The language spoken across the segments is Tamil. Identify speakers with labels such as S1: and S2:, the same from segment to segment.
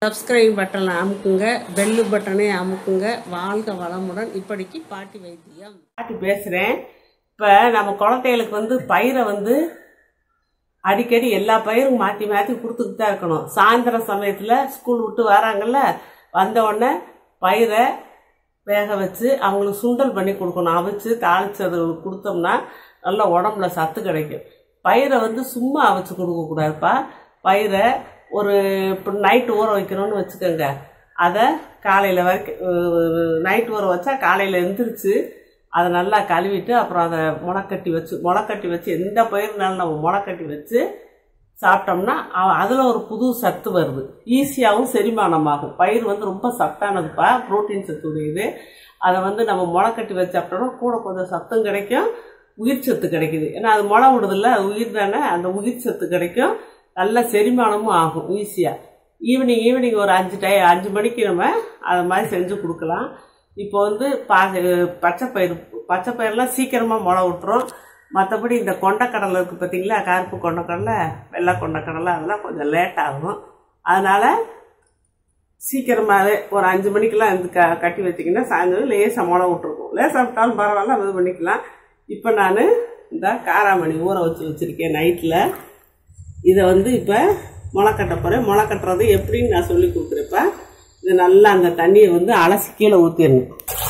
S1: சப்ஸ்கிரைப் பட்டனை அமுக்குங்க பெல்லு பட்டனை அமுக்குங்க வாழ்க வளமுடன் இப்படிக்கு பாட்டி வைத்தியம் பாட்டி பேசுகிறேன் இப்போ நம்ம குழந்தைகளுக்கு வந்து பயிரை வந்து அடிக்கடி எல்லா பயிரும் மாற்றி மாற்றி கொடுத்துக்கிட்டு தான் இருக்கணும் சாயந்தரம் சமயத்தில் ஸ்கூல் விட்டு வராங்கல்ல வந்த உடனே பயிரை வேக வச்சு அவங்களுக்கு சுண்டல் பண்ணி கொடுக்கணும் அவிச்சு தாளிச்சு அது கொடுத்தோம்னா நல்லா உடம்புல சத்து கிடைக்கும் பயிரை வந்து சும்மா அவிச்சு கொடுக்கக்கூடாதுப்பா பயிரை ஒரு இப்போ நைட்டு ஊற வைக்கிறோன்னு வச்சுக்கோங்க அதை காலையில் வரைக்கும் நைட் ஊற வச்சா காலையில் எந்திரிச்சு அதை நல்லா கழுவிட்டு அப்புறம் அதை முளைக்கட்டி வச்சு முளைக்கட்டி வச்சு எந்த பயிர்னாலும் நம்ம முளைக்கட்டி வச்சு சாப்பிட்டோம்னா அதில் ஒரு புது சத்து வருது ஈஸியாகவும் செரிமானமாகும் பயிர் வந்து ரொம்ப சத்தானதுப்பா புரோட்டீன் சத்து உடையது அதை வந்து நம்ம முளைக்கட்டி வச்சு சாப்பிட்டோம்னா கூட கொஞ்சம் சத்தும் கிடைக்கும் உயிர் சத்து கிடைக்குது ஏன்னா அது முளை விடுதில்ல அது உயிர் தானே அந்த உயிர் சத்து கிடைக்கும் நல்ல செரிமானமும் ஆகும் ஈஸியாக ஈவினிங் ஈவினிங் ஒரு அஞ்சு டை அஞ்சு மணிக்கு நம்ம அதை மாதிரி செஞ்சு கொடுக்கலாம் இப்போ வந்து பா பச்சை பயிர் பச்சை பயிரெலாம் சீக்கிரமாக முளை விட்டுரும் மற்றபடி இந்த கொண்டக்கடலை இருக்குது பார்த்தீங்களா கருப்பு கொண்டக்கடலை வெள்ளை கொண்டக்கடலை அதெல்லாம் கொஞ்சம் லேட் ஆகும் அதனால் சீக்கிரமாகவே ஒரு அஞ்சு மணிக்கெல்லாம் இந்த க கட்டி வச்சிங்கன்னா சாயந்தரம் லேசாக முளை விட்ருக்கும் லேசாக விட்டாலும் பரவாயில்ல அது பண்ணிக்கலாம் இப்போ நான் இந்த காராமணி ஊற வச்சு வச்சுருக்கேன் நைட்டில் இதை வந்து இப்போ முளை கட்ட போகிறேன் முளை கட்டுறது எப்படின்னு நான் சொல்லி கொடுக்குறேப்ப இது நல்லா அந்த தண்ணியை வந்து அலசி கீழே ஊற்றிடணும்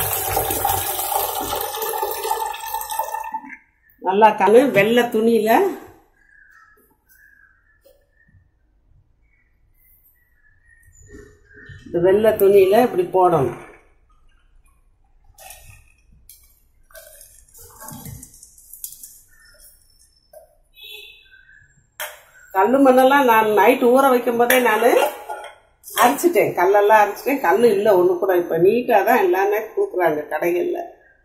S1: நல்லா கணு வெள்ளை துணியில் இந்த வெள்ளை துணியில் இப்படி போடணும் கல் மண்ணெல்லாம் நான் நைட்டு ஊற வைக்கும் போதே நான் அரைச்சிட்டேன் கல்லெல்லாம் அரைச்சிட்டேன் கல் இல்லை ஒன்று கூட இப்போ நீட்டாக தான் எல்லாமே கொடுக்குறாங்க கடைகளில்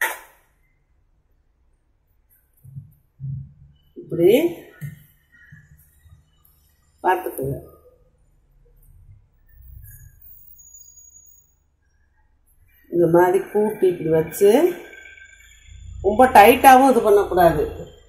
S1: இப்படி பார்த்துக்குங்க இந்த மாதிரி கூட்டி இப்படி வச்சு ரொம்ப டைட்டாகவும் இது பண்ணக்கூடாது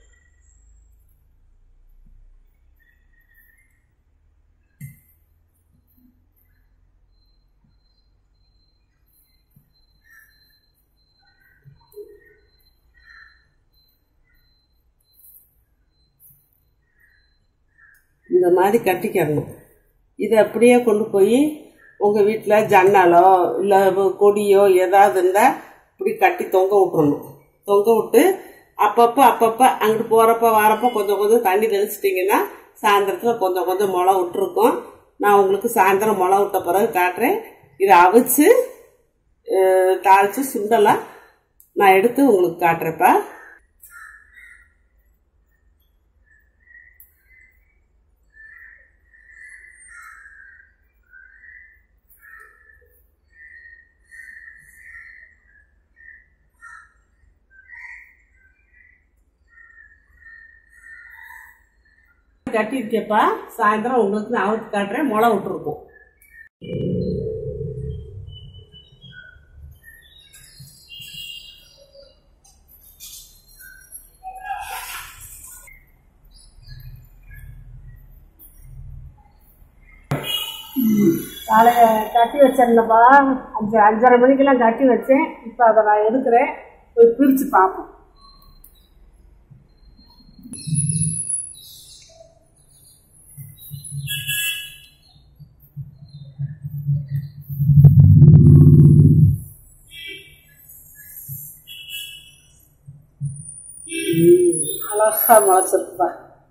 S1: இந்த மாதிரி கட்டிக்கிறணும் இதை அப்படியே கொண்டு போய் உங்கள் வீட்டில் ஜன்னலோ இல்லை கொடியோ ஏதாவது இருந்தால் இப்படி கட்டி தொங்க விட்டுறணும் தொங்க விட்டு அப்பப்போ அப்பப்போ அங்கிட்டு போகிறப்ப வரப்போ கொஞ்சம் கொஞ்சம் தண்ணி தெளிச்சிட்டிங்கன்னா சாயந்தரத்தில் கொஞ்சம் கொஞ்சம் முளை விட்டுருக்கோம் நான் உங்களுக்கு சாயந்தரம் முளை விட்ட பிறகு காட்டுறேன் இதை அவிச்சு தாளித்து சுண்டலாம் நான் எடுத்து உங்களுக்கு காட்டுறேப்பா கட்டியிருக்கேப்பா சாயந்தரம் உங்களுக்கு நான் அவுத்து காட்டுறேன் முளை விட்டுருக்கோம் காலைய கட்டி வச்சிருந்தப்பா அஞ்சு அஞ்சரை மணிக்கெல்லாம் கட்டி வச்சேன் இப்போ அதை நான் எடுக்கிறேன் போய் பிரித்து பார்ப்போம் அழகா முளைச்சிருக்குப்பா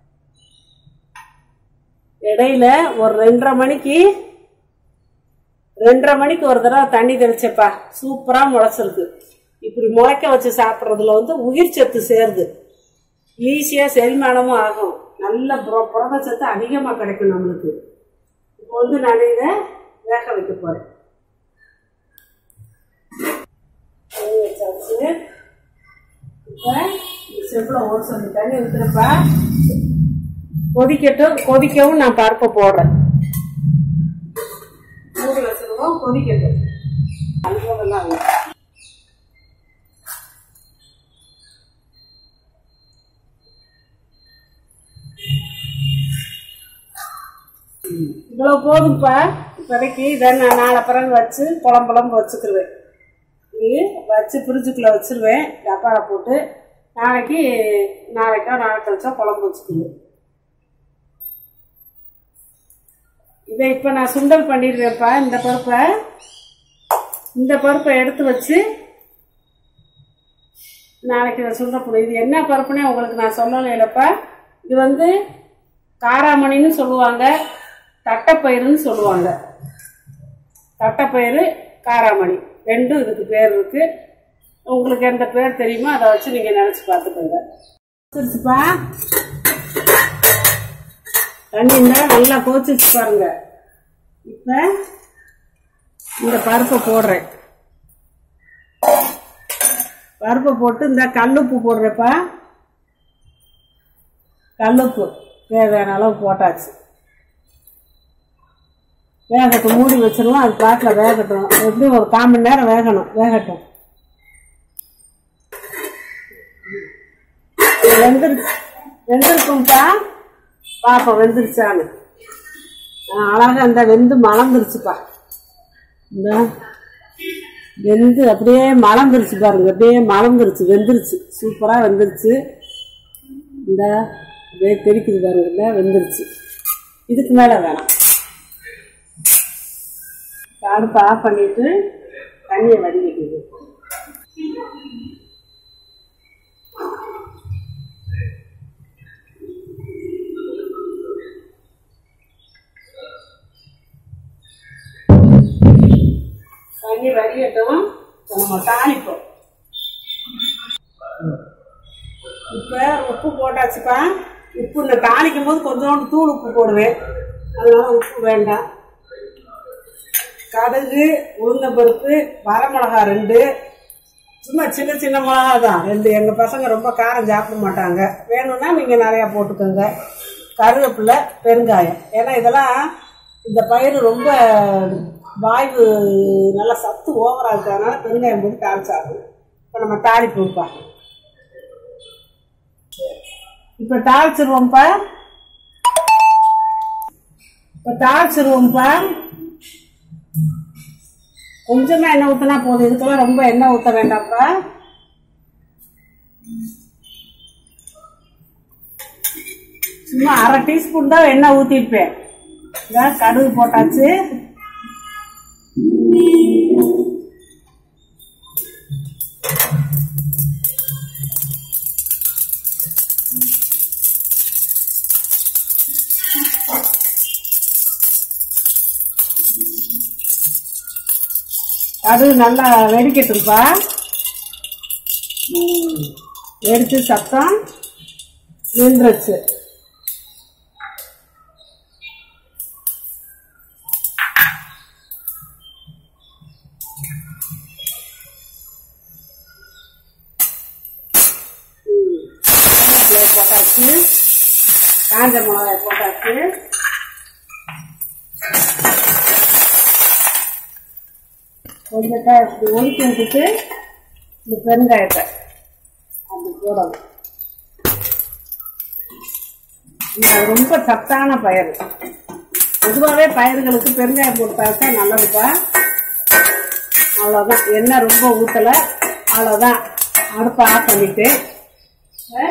S1: இடையில ஒரு ரெண்டரை மணிக்கு ரெண்டரை மணிக்கு ஒரு தடவை தண்ணி தெளிச்சப்பா சூப்பரா முளைச்சிருக்கு இப்படி முளைக்க வச்சு சாப்பிட்றதுல வந்து உயிர் சத்து சேருது ஈஸியா செரிமானமும் ஆகும் நல்ல புர- புரதச்சத்து அதிகமா கிடைக்கும் நம்மளுக்கு இப்போ வந்து நான் இதை வேக வைக்க போறேன் தண்ணி வச்சாச்சு இப்போ செப்பில் ஒரு சொல்லி தண்ணி ஊற்றுறப்பா கொதிக்கட்டும் கொதிக்கவும் நான் பருப்பை போடுறேன் மூடி வச்சிருவோம் கொதிக்கட்டும் அல்வதெல்லாம் இல்லை. இவ்வளவு போதும்ப்பா இப்போதைக்கு இதை நான் நாளை பிறகு வச்சு குழம்புலம்பு வச்சுக்கிருவேன் இது வச்சு ஃப்ரிட்ஜுக்குள்ளே வச்சிருவேன் டப்பாவில் போட்டு நாளைக்கு நாளைக்கோ நாளைக்கு கழிச்சா குழம்பு வச்சுக்குவேன் இதை இப்போ நான் சுண்டல் பண்ணிடுவேன்ப்பா இந்த பருப்பை இந்த பருப்பை எடுத்து வச்சு நாளைக்கு இதை சுண்டல் பண்ணு இது என்ன பருப்புனே உங்களுக்கு நான் சொல்லலைலப்பா இது வந்து காராமணின்னு சொல்லுவாங்க தட்டைப்பயிறுன்னு சொல்லுவாங்க தட்டைப்பயிறு காராமணி ரெண்டும் இதுக்கு பேர் இருக்கு உங்களுக்கு எந்த பேர் தெரியுமோ அதை வச்சு நீங்கள் நினச்சி பார்த்துக்கோங்க வச்சிருச்சுப்பா தண்ணி இருந்தா நல்லா கோச்சிச்சு பாருங்க இப்போ இந்த பருப்பை போடுறேன் பருப்பை போட்டு இந்த கல்லுப்பு போடுறப்பா கல்லுப்பு தேவையான அளவு போட்டாச்சு வேகட்டும் மூடி வச்சிருவோம் அது பாட்டில் வேகட்டும் எப்படியும் ஒரு கால் மணி நேரம் வேகணும் வேகட்டும் இது வெந்திரு வெந்திருக்கும்ப்பா பாப்போம் வெந்துருச்சான்னு ஆ, அழகா இந்த வெந்து மலர்ந்துருச்சுப்பா இந்த வெந்து அப்படியே மலர்ந்துருச்சு பாருங்க அப்படியே மலர்ந்துருச்சு வெந்துருச்சு சூப்பராக வெந்துருச்சு இந்த அப்படியே தெரிக்குது பாருங்க இந்த வெந்துருச்சு இதுக்கு மேலே வேணாம் அடுப்பு ஆஃப் பண்ணிட்டு தண்ணியை வடிகட்டிது தண்ணி வடிகட்டும் இப்ப நம்ம தாளிப்போம் இப்போ உப்பு போட்டாச்சுப்பா உப்பு இந்த தாளிக்கும் போது கொஞ்சோண்டு தூள் உப்பு போடுவேன் அதனால உப்பு வேண்டாம் கடுகு உளுந்தம்பருப்பு வரமிளகா ரெண்டு சும்மா சின்ன சின்ன மிளகா தான் ரெண்டு எங்கள் பசங்க ரொம்ப காரம் சாப்பிட மாட்டாங்க வேணும்னா நீங்கள் நிறையா போட்டுக்கோங்க கருவேப்பிலை பெருங்காயம் ஏன்னா இதெல்லாம் இந்த பயிர் ரொம்ப வாய்வு நல்லா சத்து ஓவராக இருக்கிறதுனால பெருங்காயம் போட்டு தாளிச்சாகும் இப்போ நம்ம தாளிப்போம்ப்பா இப்போ தாளிச்சிருவோம்ப்பா இப்போ தாளிச்சிருவோம்ப்பா கொஞ்சமா எண்ணெய் ஊற்றினா போதும் இதுக்கெல்லாம் ரொம்ப எண்ணெய் ஊற்ற வேண்டாம்ப்பா சும்மா அரை டீஸ்பூன் தான் எண்ணெய் ஊற்றிருப்பேன் இதான் கடுகு போட்டாச்சு கடுகு நல்லா வெடிக்கட்டும்ப்பா ம். வெடிச்சு சத்தம் நின்றுச்சு கருவேப்பிலையை போட்டாச்சு காஞ்ச மிளகாய் போட்டாச்சு கொஞ்சத்தை இப்படி ஒதுக்கி விட்டுட்டு இந்த பெருங்காயத்தை அப்படி போடணும் இது ரொம்ப சத்தான பயிர் பொதுவாகவே பயிர்களுக்கு பெருங்காயம் போட்டாச்சா நல்லதுப்பா அவ்வளோதான் எண்ணெய் ரொம்ப ஊற்றலை அவ்வளோதான் அடுப்பை ஆஃப் பண்ணிட்டு ஆ?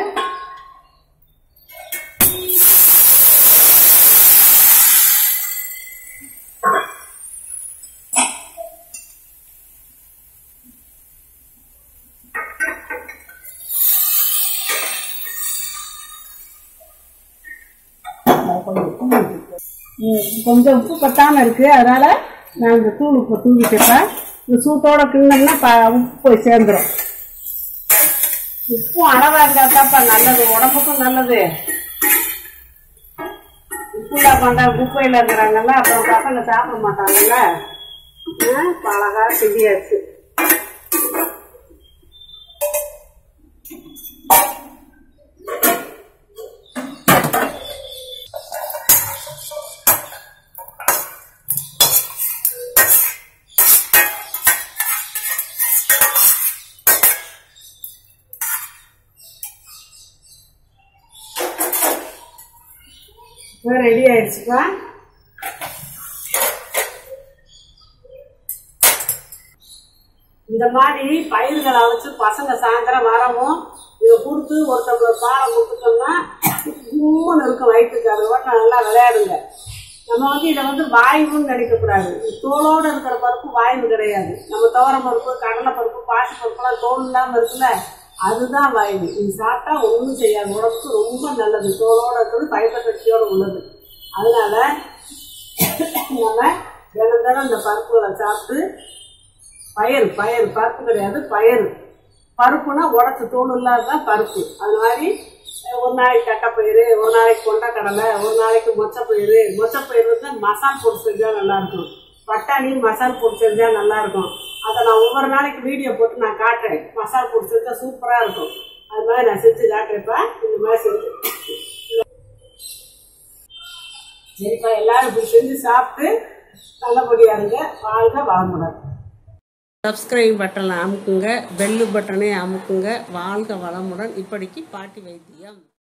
S1: ம், கொஞ்சம் உப்பு பத்தாம இருக்கு அதனால நான் இந்த தூள் உப்பு தூங்கிட்டேன் இந்த சூட்டோட கிண்ணம்னா ப உப்பு போய் சேர்ந்துடும் உப்பும் அளவா இருந்தா தான்ப்பா நல்லது உடம்புக்கும் நல்லது உப்புல கொண்டா குப்பையில இருக்கிறாங்கல்ல அப்புறம் பசங்க சாப்பிட மாட்டாங்கல்ல ஆ, இப்ப அழகா செடியாச்சு இப்போ ரெடி ஆயிடுச்சுப்பா இந்த மாதிரி பயிர்களை வச்சு பசங்க சாயந்தரம் வரவும் இதை கொடுத்து ஒரு டம்ளர் பாலை கொடுத்துட்டோம்னா உம்முன்னு இருக்கும் வயிற்றுக்கு அதை விட நல்லா விளையாடுங்க நம்ம வந்து இதை வந்து வாயுன்னு நினைக்கக்கூடாது இது தோலோடு இருக்கிற பருப்பு வாயு கிடையாது நம்ம துவரம் பருப்பு கடலை பருப்பு பாசி பருப்புலாம் தோல் இல்லாமல் இருக்குல்ல அதுதான் வாயு இது சாப்பிட்டா ஒன்றும் செய்யாது உடம்புக்கு ரொம்ப நல்லது தோலோடு இருக்கிறது ஃபைபர் சக்தியோடு உள்ளது அதனால நம்ம தினம் தினம் இந்த பருப்புகளை சாப்பிட்டு பயறு பயறு பருப்பு கிடையாது பயறு பருப்புனா உடச்சி தூள் இல்லாததான் பருப்பு அது மாதிரி அஹ், ஒரு நாளைக்கு தட்டைப்பயிறு ஒரு நாளைக்கு கொண்டக்கடலை ஒரு நாளைக்கு மொச்சப்பயிறு மொச்சப்பயிறு வந்து மசால் போட்டு செஞ்சா நல்லா இருக்கும் பட்டாணி மசால் போட்டு செஞ்சா நல்லா இருக்கும் அதை நான் ஒவ்வொரு நாளைக்கு வீடியோ போட்டு நான் காட்டுறேன் மசால் போட்டு செஞ்சா சூப்பரா இருக்கும் அது மாதிரி நான் செஞ்சு காட்டுறேன்ப்பா இந்த மாதிரி செஞ்சு சரிப்பா எல்லாரும் இப்படி செஞ்சு சாப்பிட்டு நல்லபடியா இருங்க வாழ்க வளமுடன் சப்ஸ்கிரைப் பட்டனை அமுக்குங்க பெல்லு பட்டனை அமுக்குங்க வாழ்க வளமுடன் இப்படிக்கு பாட்டி வைத்தியம்